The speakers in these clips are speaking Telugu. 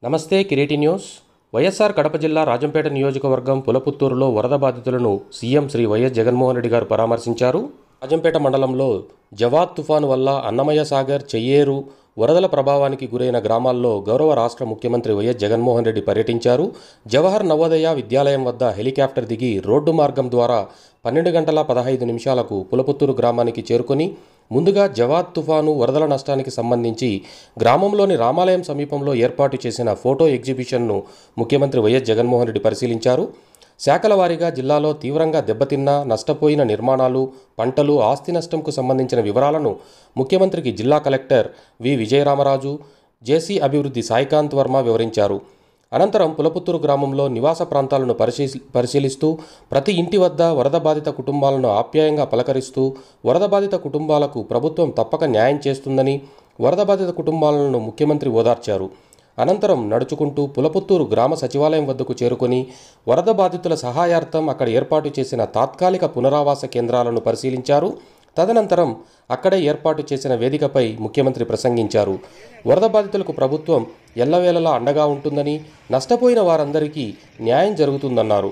నమస్తే కిరీటి న్యూస్ వైఎస్ఆర్ కడప జిల్లా రాజంపేట నియోజకవర్గం పులపుత్తూరులో వరద బాధితులను సీఎం శ్రీ వైఎస్ జగన్మోహన్ రెడ్డి గారు పరామర్శించారు రాజంపేట మండలంలో జవాద్ తుఫాను వల్ల అన్నమయ్య సాగర్ చెయ్యేరు వరదల ప్రభావానికి గురైన గ్రామాల్లో గౌరవ రాష్ట్ర ముఖ్యమంత్రి వైఎస్ జగన్మోహన్ రెడ్డి పర్యటించారు జవహర్ నవోదయ విద్యాలయం వద్ద హెలికాప్టర్ దిగి రోడ్డు మార్గం ద్వారా పన్నెండు గంటల పదహైదు నిమిషాలకు పులపుత్తూరు గ్రామానికి చేరుకొని ముందుగా జవాద్ తుఫాను వరదల నష్టానికి సంబంధించి గ్రామంలోని రామాలయం సమీపంలో ఏర్పాటు చేసిన ఫోటో ఎగ్జిబిషన్ను ముఖ్యమంత్రి వైఎస్ జగన్మోహన్ రెడ్డి పరిశీలించారు శాఖల వారీగా జిల్లాలో తీవ్రంగా దెబ్బతిన్న నష్టపోయిన నిర్మాణాలు పంటలు ఆస్తి నష్టంకు సంబంధించిన వివరాలను ముఖ్యమంత్రికి జిల్లా కలెక్టర్ వి విజయరామరాజు జేసీ అభివృద్ధి సాయికాంత్ వర్మ వివరించారు అనంతరం పులపుత్తూరు గ్రామంలో నివాస ప్రాంతాలను పరిశీలి పరిశీలిస్తూ ప్రతి ఇంటి వద్ద వరద బాధిత కుటుంబాలను ఆప్యాయంగా పలకరిస్తూ వరద బాధిత కుటుంబాలకు ప్రభుత్వం తప్పక న్యాయం చేస్తుందని వరద బాధిత కుటుంబాలను ముఖ్యమంత్రి ఓదార్చారు అనంతరం నడుచుకుంటూ పులపుత్తూరు గ్రామ సచివాలయం వద్దకు చేరుకొని వరద బాధితుల సహాయార్థం అక్కడ ఏర్పాటు చేసిన తాత్కాలిక పునరావాస కేంద్రాలను పరిశీలించారు తదనంతరం అక్కడే ఏర్పాటు చేసిన వేదికపై ముఖ్యమంత్రి ప్రసంగించారు వరద బాధితులకు ప్రభుత్వం ఎల్లవేళలా అండగా ఉంటుందని నష్టపోయిన వారందరికీ న్యాయం జరుగుతుందన్నారు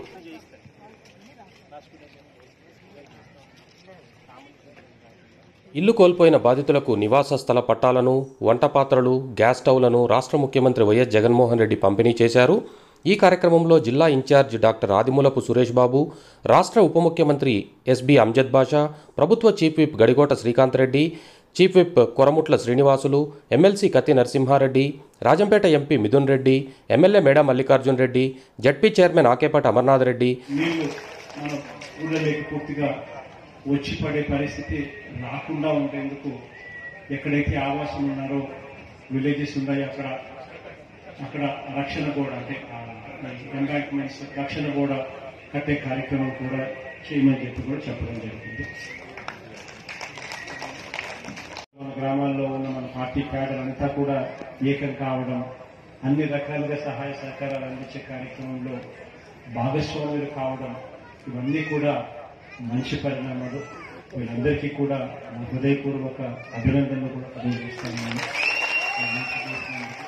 ఇల్లు కోల్పోయిన బాధితులకు నివాస స్థల పట్టాలను వంట పాత్రలు గ్యాస్ స్టవ్లను రాష్ట్ర ముఖ్యమంత్రి వైఎస్ జగన్మోహన్ రెడ్డి పంపిణీ చేశారు ఈ కార్యక్రమంలో జిల్లా ఇన్ఛార్జ్ డాక్టర్ ఆదిమూలపు సురేష్ బాబు రాష్ట్ర ఉప ముఖ్యమంత్రి ఎస్బి అమ్జద్ బాషా ప్రభుత్వ chief whip Gadikota Srikanth Reddy chief whip Korumutla Srinivasulu MLC Katti Narasimha Reddy Rajampet MP Mithun Reddy MLA Meda Mallikarjun Reddy ZP chairman Akepati Amarnath Reddy నీళ్లు మన ఊళ్ళలోకి పూర్తిగా వచ్చి పడే పరిస్థితి రాకుండా ఉండేందుకు ఎక్కడైతే ఆవాసం ఉన్నారో విలేజెస్ ఉన్నాయో అక్కడ అక్కడ రక్షణ గోడ అంటే ఎంబాంక్మెంట్స్ రక్షణ గోడ కట్టే కార్యక్రమం కూడా చేయమని చెప్పి కూడా చెప్పడం జరిగింది మన గ్రామాల్లో ఉన్న మన పార్టీ క్యాడర్ అంతా కూడా ఏకం కావడం అన్ని రకాలుగా సహాయ సహకారాలు అందించే కార్యక్రమంలో భాగస్వాములు కావడం ఇవన్నీ కూడా మంచి పరిణామాలు వీళ్ళందరికీ కూడా నా హృదయపూర్వక అభినందనలు కూడా తెలియజేస్తాను నేను. ఈ మంచి చేసినందుకు.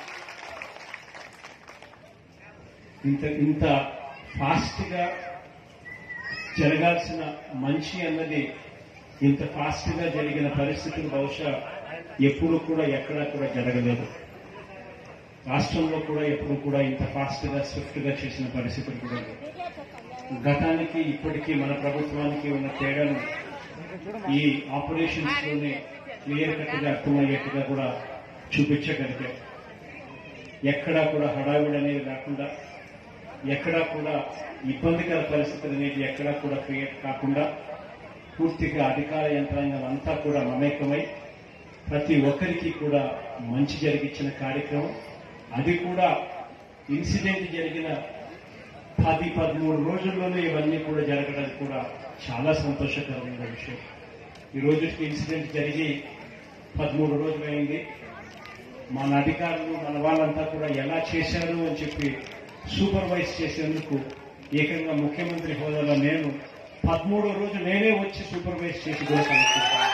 ఇంత ఇంత ఫాస్ట్ గా జరగాల్సిన మంచి అన్నది ఇంత ఫాస్ట్ గా జరిగిన పరిస్థితులు బహుశా ఎప్పుడు కూడా ఎక్కడా కూడా జరగలేదు రాష్ట్రంలో కూడా ఎప్పుడు కూడా ఇంత ఫాస్ట్ గా స్విఫ్ట్ గా చేసిన పరిస్థితులు కూడా లేవు గతానికి ఇప్పటికీ మన ప్రభుత్వానికి ఉన్న తేడాను ఈ ఆపరేషన్స్ లోనే క్లియర్ కట్ గా అర్థమయ్యేట్టుగా కూడా చూపించగలిగాం ఎక్కడా కూడా హడావిడి అనేది లేకుండా ఎక్కడా కూడా ఇబ్బందికర పరిస్థితులు అనేది ఎక్కడా కూడా క్రియేట్ కాకుండా పూర్తిగా అధికార యంత్రాంగం అంతా కూడా మమేకమై ప్రతి ఒక్కరికి కూడా మంచి జరిగించిన కార్యక్రమం అది కూడా ఇన్సిడెంట్ జరిగిన పది పదమూడు రోజుల్లోనే ఇవన్నీ కూడా జరగడానికి కూడా చాలా సంతోషకరమైన విషయం ఈ రోజుకి ఇన్సిడెంట్ జరిగి పదమూడు రోజులైంది మన అధికారులు మన వాళ్ళంతా కూడా ఎలా చేశారు అని చెప్పి సూపర్వైజ్ చేసేందుకు ఏకంగా ముఖ్యమంత్రి హోదాలో నేను పదమూడో రోజు నేనే వచ్చి సూపర్వైజ్ చేసి కూడా కనుక్కుంటాను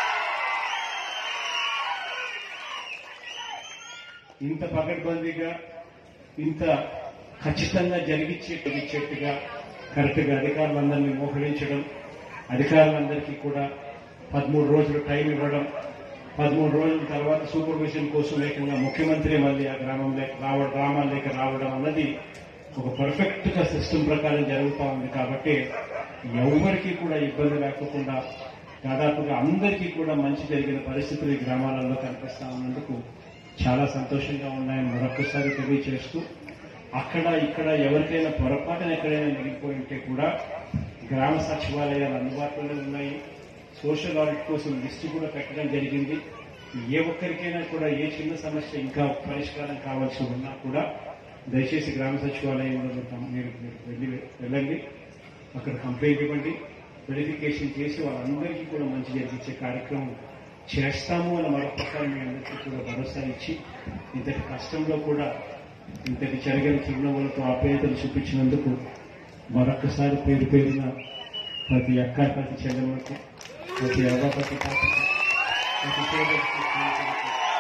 ఇంత పకడ్బందీగా ఇంత ఖచ్చితంగా జరిగిచ్చే జరిగిచ్చేట్టుగా కరెక్ట్గా అధికారులందరినీ మోహరించడం అధికారులందరికీ కూడా పదమూడు రోజులు టైం ఇవ్వడం పదమూడు రోజుల తర్వాత సూపర్విజన్ కోసం ఏకంగా ముఖ్యమంత్రి మళ్ళీ ఆ గ్రామంలో రావడం గ్రామాల్లోకి రావడం అన్నది ఒక పర్ఫెక్ట్ గా సిస్టమ్ ప్రకారం జరుగుతూ ఉంది కాబట్టి ఎవరికి కూడా ఇబ్బంది లేకుండా దాదాపుగా అందరికీ కూడా మంచి జరిగిన పరిస్థితులు ఈ గ్రామాలలో కనిపిస్తా ఉన్నందుకు చాలా సంతోషంగా ఉన్నాయని మరొకసారి తెలియజేస్తూ అక్కడ ఇక్కడ ఎవరికైనా పొరపాటున ఎక్కడైనా మిగిలిపోయి ఉంటే కూడా గ్రామ సచివాలయాలు అందుబాటులోనే ఉన్నాయి సోషల్ ఆడిట్ కోసం లిస్టు కూడా పెట్టడం జరిగింది ఏ ఒక్కరికైనా కూడా ఏ చిన్న సమస్య ఇంకా పరిష్కారం కావాల్సి ఉన్నా కూడా దయచేసి గ్రామ సచివాలయంలో మీరు మీరు వెళ్ళి వెళ్ళండి అక్కడ కంప్లైంట్ ఇవ్వండి వెరిఫికేషన్ చేసి వాళ్ళందరికీ కూడా మంచి జరిగించే కార్యక్రమం చేస్తాము అని మరొకసారి మీ అందరికీ కూడా భరోసా ఇచ్చి ఇంతటి కష్టంలో కూడా ఇంతటి చెరగని చిరునవ్వులతో ఆప్యాయతలు చూపించినందుకు మరొక్కసారి పేరు పేరున ప్రతి అక్క ప్రతి చెల్లెమ్మకు ప్రతి అవ్వ ప్రతి తాతకు ప్రతి సోదరుకు, స్నేహితులకు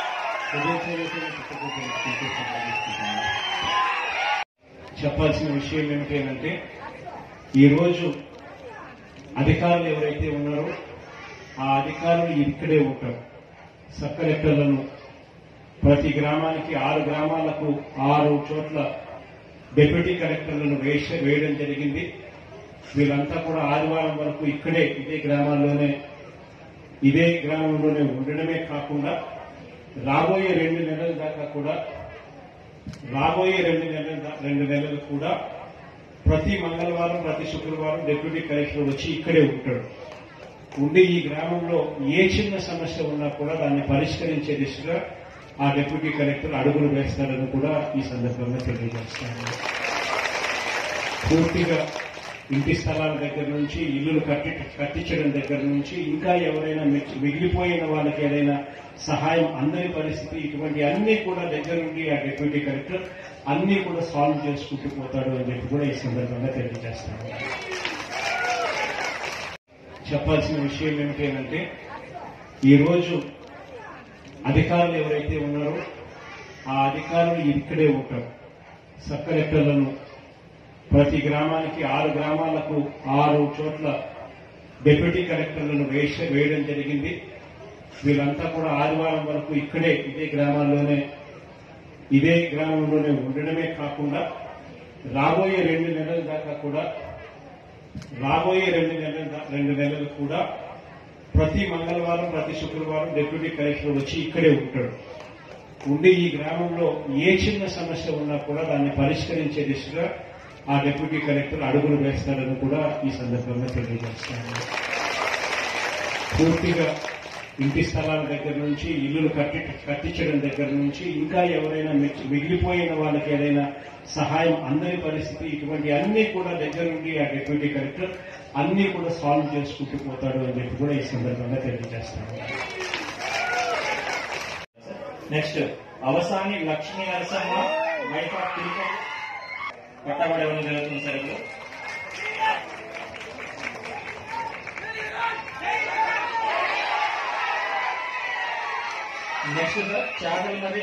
హృదయపూర్వకంగా కృతజ్ఞతలు తెలుపుకుంటూ ప్రారంభిస్తున్నాను. చెప్పాల్సిన విషయం ఏమిటి అంటే ఈరోజు అధికారులు ఎవరైతే ఉన్నారో ఆ అధికారులు ఇక్కడే ఉంటారు సబ్ కలెక్టర్లను ప్రతి గ్రామానికి ఆరు గ్రామాలకు ఆరు చోట్ల డిప్యూటీ కలెక్టర్లను వేస వేయడం జరిగింది వీళ్ళంతా కూడా ఆదివారం వరకు ఇక్కడే ఇదే గ్రామాల్లోనే ఇదే గ్రామంలోనే ఉండడమే కాకుండా రాబోయే రెండు నెలల దాకా కూడా రాబోయే రెండు నెలల దా- రెండు నెలలు కూడా ప్రతి మంగళవారం ప్రతి శుక్రవారం డిప్యూటీ కలెక్టర్ వచ్చి ఇక్కడే ఉంటాడు ఉండి ఈ గ్రామంలో ఏ చిన్న సమస్య ఉన్నా కూడా దాన్ని పరిష్కరించే దిశగా ఆ డిప్యూటీ కలెక్టర్ అడుగులు వేస్తారని కూడా ఈ సందర్భంగా తెలియజేస్తాను పూర్తిగా ఇంటి స్థలాల దగ్గర నుంచి ఇల్లులు కట్టి కట్టించడం దగ్గర నుంచి ఇంకా ఎవరైనా మిగి- మిగిలిపోయిన వాళ్ళకి ఏదైనా సహాయం అందని పరిస్థితి ఇటువంటి అన్ని కూడా దగ్గరుండి ఆ డిప్యూటీ కలెక్టర్ అన్ని కూడా సాల్వ్ చేసుకుంటూ పోతాడు అని చెప్పి కూడా ఈ సందర్భంగా తెలియజేస్తాను చెప్పాల్సిన విషయం ఏమిటి అంటే ఈరోజు అధికారులు ఎవరైతే ఉన్నారో ఆ అధికారులు ఇక్కడే ఉంటారు సబ్ కలెక్టర్లను ప్రతి గ్రామానికి ఆరు గ్రామాలకు ఆరు చోట్ల డిప్యూటీ కలెక్టర్లను వేస వేయడం జరిగింది వీళ్ళంతా కూడా ఆదివారం వరకు ఇక్కడే ఇదే గ్రామాల్లోనే ఇదే గ్రామంలోనే ఉండడమే కాకుండా రాబోయే రెండు నెలల దాకా కూడా రాబోయే రెండు నెలల దా- రెండు నెలలు కూడా ప్రతి మంగళవారం ప్రతి శుక్రవారం డిప్యూటీ కలెక్టర్ వచ్చి ఇక్కడే ఉంటాడు ఉండి ఈ గ్రామంలో ఏ చిన్న సమస్య ఉన్నా కూడా దాన్ని పరిష్కరించే దిశగా ఆ డిప్యూటీ కలెక్టర్ అడుగులు వేస్తారని కూడా ఈ సందర్భంగా తెలియజేస్తాను పూర్తిగా ఇంటి స్థలాల దగ్గర నుంచి ఇల్లులు కట్టి కట్టించడం దగ్గర నుంచి ఇంకా ఎవరైనా మిగి- మిగిలిపోయిన వాళ్ళకి ఏదైనా సహాయం అందని పరిస్థితి ఇటువంటి అన్ని కూడా దగ్గరుండి ఆ డిప్యూటీ కలెక్టర్ అన్ని కూడా సాల్వ్ చేసుకుంటూ పోతాడు అని చెప్పి కూడా ఈ సందర్భంగా తెలియజేస్తాను next Avasani Lakshmi Narasamma wife of Tirupati పట్టబడి ఇవ్వడం జరుగుతుంది సార్ ఇప్పుడు నెక్స్ట్ సార్ చాగల్ నది